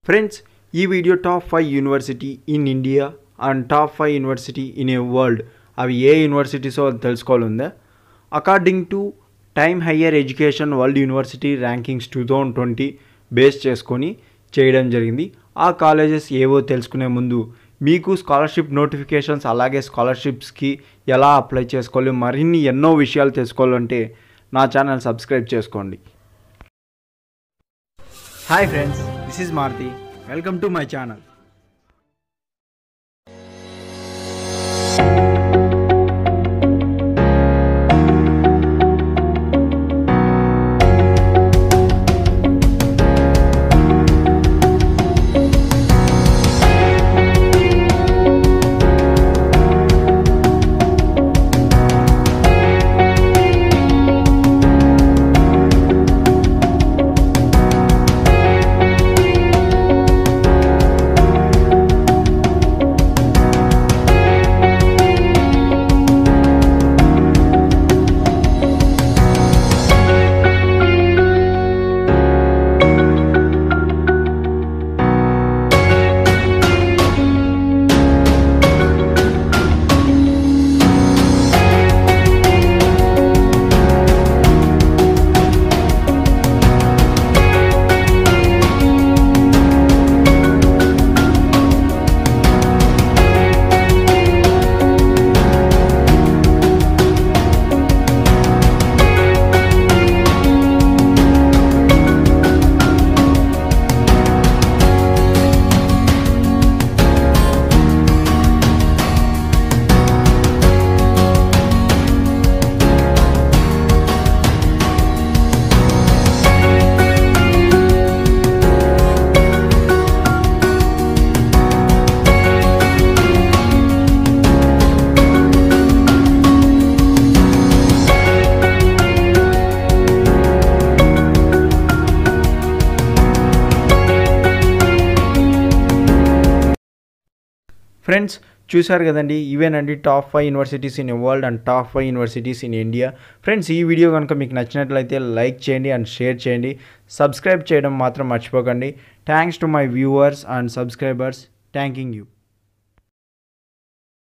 friends ఈ video top five university in India and top five university in a world అవి ఏ యూనివర్సిటీసో అది తెలుసుకోవాలందా according to time higher education world university rankings two thousand twenty base చేసుకొని చేయడం జరిగింది ఆ కాలేజెస్ ఏవో తెలుసుకునే ముందు మీకు స్కాలర్షిప్ నోటిఫికేషన్స్ అలాగే స్కాలర్షిప్స్కి ఎలా అప్లై చేసుకోవాలి మరిన్ని ఎన్నో విషయాలు తెలుసుకోవాలంటే నా ఛానల్ సబ్స్క్రైబ్ చేసుకోండి hi friends this is Maruti welcome to my channel friends చూశారు కదండి ఇవేనండి top five universities in world and top five universities in India friends ఈ వీడియో కనుక మీకు నచ్చినట్లయితే లైక్ చేయండి అండ్ షేర్ చేయండి సబ్స్క్రైబ్ చేయడం మాత్రం మర్చిపోకండి thanks to my viewers and subscribers thanking you